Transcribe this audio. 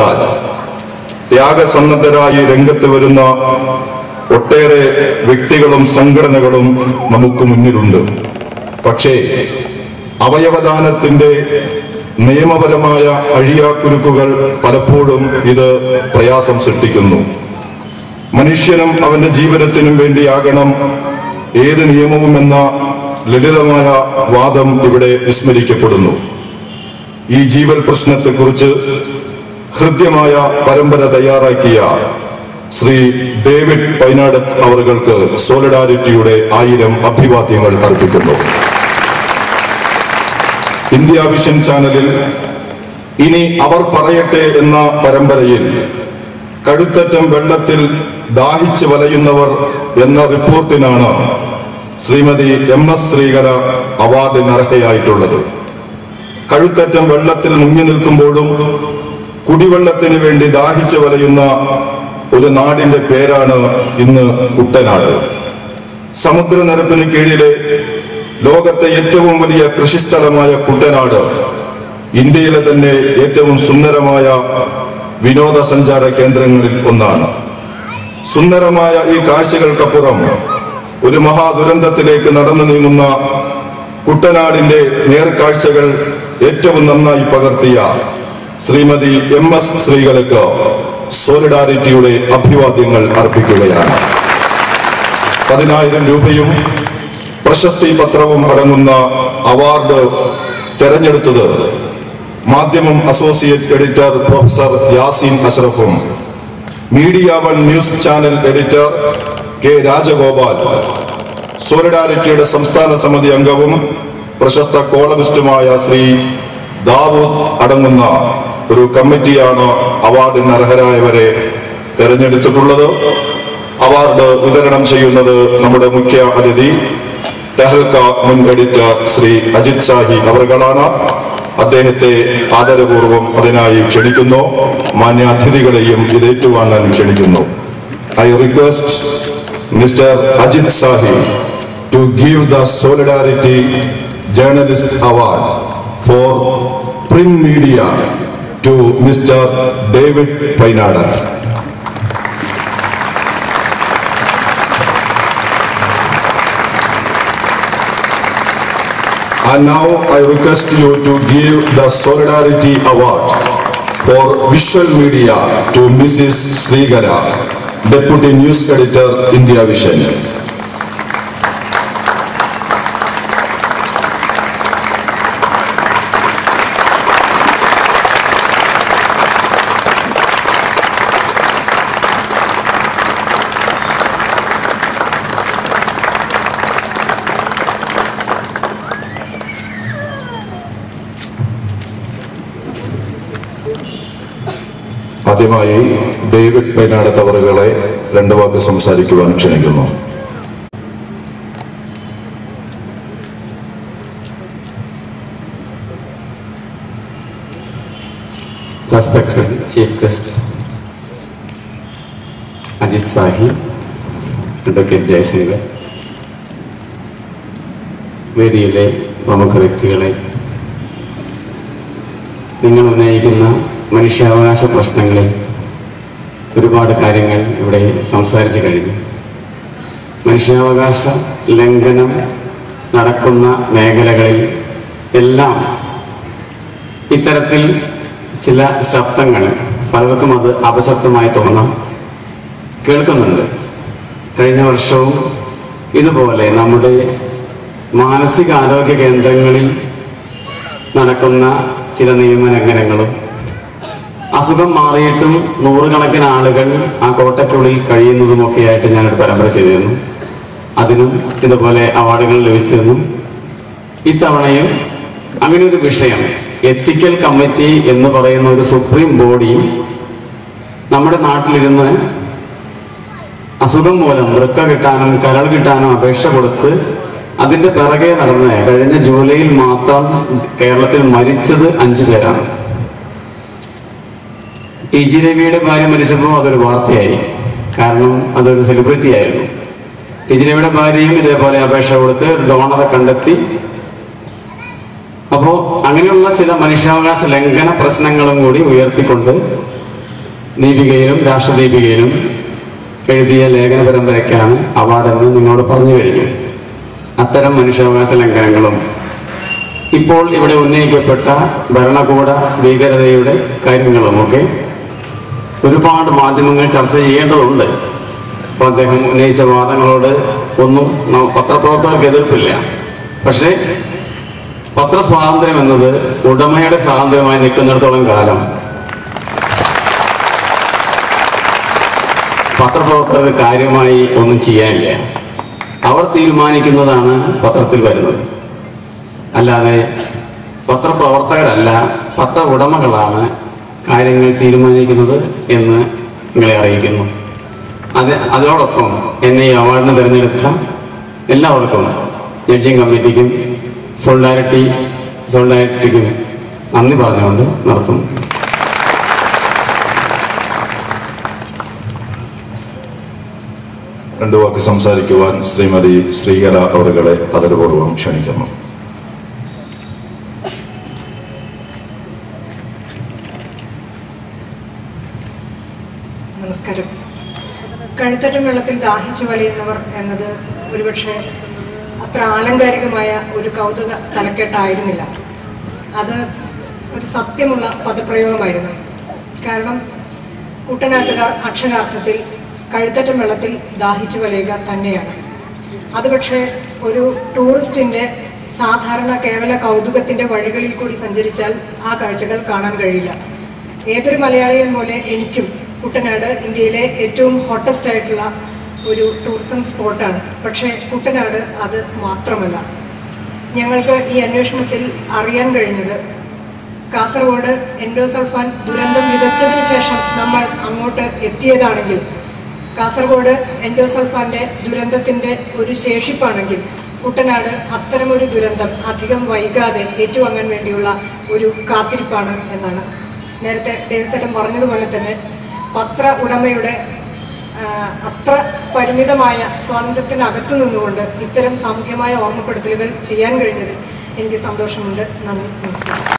ഓർത്താൽ ത്യാഗസന്നദ്ധരായി രംഗത്ത് വരുന്ന ഒട്ടേറെ വ്യക്തികളും സംഘടനകളും നമുക്ക് മുന്നിലുണ്ട് പക്ഷേ അവയവദാനത്തിന്റെ നിയമപരമായ അഴിയാക്കുരുക്കുകൾ പലപ്പോഴും ഇത് പ്രയാസം സൃഷ്ടിക്കുന്നു മനുഷ്യനും അവന്റെ ജീവനത്തിനും വേണ്ടിയാകണം ഏത് നിയമവുമെന്ന ലളിതമായ വാദം ഇവിടെ വിസ്മരിക്കപ്പെടുന്നു ഈ ജീവൽ പ്രശ്നത്തെക്കുറിച്ച് ഹൃദ്യമായ പരമ്പര തയ്യാറാക്കിയ ശ്രീ ഡേവിഡ് പൈനാട് അവർക്ക് സോളിഡാരിറ്റിയുടെ ആയിരം അഭിവാദ്യങ്ങൾ അർപ്പിക്കുന്നു ഇന്ത്യ വിഷൻ ചാനലിൽ ഇനി അവർ പറയട്ടെ എന്ന പരമ്പരയിൽ കഴുത്തറ്റം വെള്ളത്തിൽ ദാഹിച്ച് വലയുന്നവർ എന്ന റിപ്പോർട്ടിനാണ് ശ്രീമതി എം എസ് ശ്രീകല അവാർഡിന് അർഹയായിട്ടുള്ളത് കഴുത്തറ്റം വെള്ളത്തിൽ മുങ്ങി നിൽക്കുമ്പോഴും കുടിവെള്ളത്തിന് വേണ്ടി ദാഹിച്ച് വലയുന്ന ഒരു നാടിന്റെ പേരാണ് ഇന്ന് കുട്ടനാട് സമുദ്രനിരപ്പിന് കീഴിലെ ലോകത്തെ ഏറ്റവും വലിയ കൃഷിസ്ഥലമായ കുട്ടനാട് ഇന്ത്യയിലെ തന്നെ ഏറ്റവും സുന്ദരമായ വിനോദസഞ്ചാര കേന്ദ്രങ്ങളിൽ ഒന്നാണ് സുന്ദരമായ ഈ കാഴ്ചകൾക്കപ്പുറം ഒരു മഹാദുരന്തത്തിലേക്ക് നടന്നു നീങ്ങുന്ന കുട്ടനാടിന്റെ നേർക്കാഴ്ചകൾ ഏറ്റവും നന്നായി പകർത്തിയ ശ്രീമതി എം എസ് ശ്രീകലക്ക് സോളിഡാരിറ്റിയുടെ അഭിവാദ്യങ്ങൾ അർപ്പിക്കുകയാണ് പതിനായിരം രൂപയും പ്രശസ്തി പത്രവും അടങ്ങുന്ന അവാർഡ് തെരഞ്ഞെടുത്തത് Madhyamam associate editor professor Yaseen അഷ്റഫും media one news channel editor K Rajagopal സോളിഡാരിറ്റിയുടെ സംസ്ഥാന സമിതി അംഗവും പ്രശസ്ത കോളമിസ്റ്റുമായ ശ്രീ ദാവൂദ് അടങ്ങുന്ന ഒരു കമ്മിറ്റിയാണ് അവാർഡിന് അർഹരായവരെ തെരഞ്ഞെടുത്തിട്ടുള്ളത് അവാർഡ് വിതരണം ചെയ്യുന്നത് നമ്മുടെ മുഖ്യ അതിഥി ടെഹൽക്ക മുൻ എഡിറ്റർ ശ്രീ അജിത് സാഹി അവർകളാണ് അദ്ദേഹത്തെ ആദരപൂർവ്വം അതിനായി ക്ഷണിക്കുന്നു മാന്യ അതിഥികളെയും ഇത് ഏറ്റുവാങ്ങാൻ ക്ഷണിക്കുന്നു I request mister Ajit Sahi to give the Solidarity journalist award for print media to mister David Painadan And now I request you to give the Solidarity Award for Visual Media to Mrs. Srigara, Deputy News Editor, India Vision. ആദ്യമായി David Painadath അവറുകളെ രണ്ടു വാക്ക് സംസാരിക്കുവാൻ ക്ഷണിക്കുന്നു Respected Chief Guest Ajit Sahi, advocate Jayasankar വേദിയിലെ പ്രമുഖ വ്യക്തികളെ നിങ്ങൾ ഉന്നയിക്കുന്ന മനുഷ്യാവകാശ പ്രശ്നങ്ങളിൽ ഒരുപാട് കാര്യങ്ങൾ ഇവിടെ സംസാരിച്ചു കഴിഞ്ഞു മനുഷ്യാവകാശ ലംഘനം നടക്കുന്ന മേഖലകളിൽ എല്ലാം ഇത്തരത്തിൽ ചില ശബ്ദങ്ങൾ പലർക്കും അത് അപശബ്ദമായി തോന്നാം കേൾക്കുന്നുണ്ട് കഴിഞ്ഞ വർഷവും ഇതുപോലെ നമ്മുടെ മാനസികാരോഗ്യ കേന്ദ്രങ്ങളിൽ നടക്കുന്ന ചില നിയമലംഘനങ്ങളും അസുഖം മാറിയിട്ടും നൂറുകണക്കിന് ആളുകൾ ആ കോട്ടയ്ക്കുള്ളിൽ കഴിയുന്നതുമൊക്കെയായിട്ട് ഞാനൊരു പരമ്പര ചെയ്തിരുന്നു അതിനും ഇതുപോലെ അവാർഡുകൾ ലഭിച്ചിരുന്നു ഇത്തവണയും അങ്ങനെ ഒരു വിഷയം എത്തിക്കൽ കമ്മിറ്റി എന്ന് പറയുന്ന ഒരു സുപ്രീം ബോഡി നമ്മുടെ നാട്ടിലിരുന്ന് അസുഖം മൂലം വൃക്ക കിട്ടാനും കരൾ കിട്ടാനും അപേക്ഷ കൊടുത്ത് അതിന്റെ പിറകെ നടന്ന് കഴിഞ്ഞ ജൂലൈയിൽ മാത്രം കേരളത്തിൽ മരിച്ചത് അഞ്ചു പേരാണ് ടി ജി രവിയുടെ ഭാര്യ മരിച്ചപ്പോൾ അതൊരു വാർത്തയായി കാരണം അതൊരു സെലിബ്രിറ്റി ആയിരുന്നു ടി ജി രവിയുടെ ഭാര്യയും ഇതേപോലെ അപേക്ഷ കൊടുത്ത് ഡോണറെ കണ്ടെത്തി അപ്പോ അങ്ങനെയുള്ള ചില മനുഷ്യാവകാശ ലംഘന പ്രശ്നങ്ങളും കൂടി ഉയർത്തിക്കൊണ്ട് ദീപികയിലും രാഷ്ട്രദീപികയിലും എഴുതിയ ലേഖന പരമ്പരയ്ക്കാണ് അവാർഡെന്ന് നിങ്ങളോട് പറഞ്ഞു കഴിഞ്ഞു അത്തരം മനുഷ്യാവകാശ ലംഘനങ്ങളും ഇപ്പോൾ ഇവിടെ ഉന്നയിക്കപ്പെട്ട ഭരണകൂട ഭീകരതയുടെ കാര്യങ്ങളുമൊക്കെ ഒരുപാട് മാധ്യമങ്ങൾ ചർച്ച ചെയ്യേണ്ടതുണ്ട് അപ്പോൾ അദ്ദേഹം ഉന്നയിച്ച വാദങ്ങളോട് ഒന്നും ന- പത്രപ്രവർത്തകർക്ക് എതിർപ്പില്ല പക്ഷേ പത്രസ്വാതന്ത്ര്യം എന്നത് ഉടമയുടെ സ്വാതന്ത്ര്യമായി നിൽക്കുന്നിടത്തോളം കാലം പത്രപ്രവർത്തകർക്ക് കാര്യമായി ഒന്നും ചെയ്യാനില്ല അവർ തീരുമാനിക്കുന്നതാണ് പത്രത്തിൽ വരുന്നത് അല്ലാതെ പത്രപ്രവർത്തകരല്ല പത്ര ഉടമകളാണ് കാര്യങ്ങൾ തീരുമാനിക്കുന്നത് എന്ന് നിങ്ങളെ അറിയിക്കുന്നു അത് അതോടൊപ്പം എന്നെ ഈ അവാർഡിന് തിരഞ്ഞെടുത്ത എല്ലാവർക്കും ജഡ്ജിങ് കമ്മിറ്റിക്കും സോൾഡാരിറ്റി സോൾഡാരിറ്റിക്കും നന്ദി പറഞ്ഞുകൊണ്ട് നിർത്തും രണ്ടു വാക്ക് സംസാരിക്കുവാൻ ശ്രീമതി ശ്രീകല അവറുകളെ ആദരപൂർവ്വം ക്ഷണിക്കുന്നു നമസ്കാരം കഴുത്തറ്റം വെള്ളത്തിൽ ദാഹിച്ചു വലയുന്നവർ എന്നത് ഒരുപക്ഷെ അത്ര ആലങ്കാരികമായ ഒരു കൗതുക തലക്കെട്ടായിരുന്നില്ല അത് ഒരു സത്യമുള്ള പദപ്രയോഗമായിരുന്നു കാരണം കുട്ടനാട്ടുകാർ അക്ഷരാർത്ഥത്തിൽ കഴുത്തറ്റം വെള്ളത്തിൽ ദാഹിച്ചു വലയുക തന്നെയാണ് അത് പക്ഷേ ഒരു ടൂറിസ്റ്റിൻ്റെ സാധാരണ കേവല കൗതുകത്തിൻ്റെ വഴികളിൽ കൂടി സഞ്ചരിച്ചാൽ ആ കാഴ്ചകൾ കാണാൻ കഴിയില്ല ഏതൊരു മലയാളിയും പോലെ എനിക്കും കുട്ടനാട് ഇന്ത്യയിലെ ഏറ്റവും ഹോട്ടസ്റ്റ് ആയിട്ടുള്ള ഒരു ടൂറിസം സ്പോട്ടാണ് പക്ഷേ കുട്ടനാട് അത് മാത്രമല്ല ഞങ്ങൾക്ക് ഈ അന്വേഷണത്തിൽ അറിയാൻ കഴിഞ്ഞത് കാസർഗോഡ് എൻഡോസൾഫാൻ ദുരന്തം വിതച്ചതിന് ശേഷം നമ്മൾ അങ്ങോട്ട് എത്തിയതാണെങ്കിൽ കാസർഗോഡ് എൻഡോസൾഫാന്റെ ദുരന്തത്തിന്റെ ഒരു ശേഷിപ്പാണെങ്കിൽ കുട്ടനാട് അത്തരമൊരു ദുരന്തം അധികം വൈകാതെ ഏറ്റുവാങ്ങാൻ വേണ്ടിയുള്ള ഒരു കാത്തിരിപ്പാണ് എന്നാണ് നേരത്തെ ഡേവിസേട്ടൻ പറഞ്ഞതുപോലെ തന്നെ പത്ര ഉടമയുടെ ആ, അത്ര പരിമിതമായ സ്വാതന്ത്ര്യത്തിനകത്തു നിന്നുകൊണ്ട് ഇത്തരം സാമൂഹ്യമായ ഓർമ്മപ്പെടുത്തലുകൾ ചെയ്യാൻ കഴിഞ്ഞതിൽ എനിക്ക് സന്തോഷമുണ്ട് നന്ദി നമസ്കാരം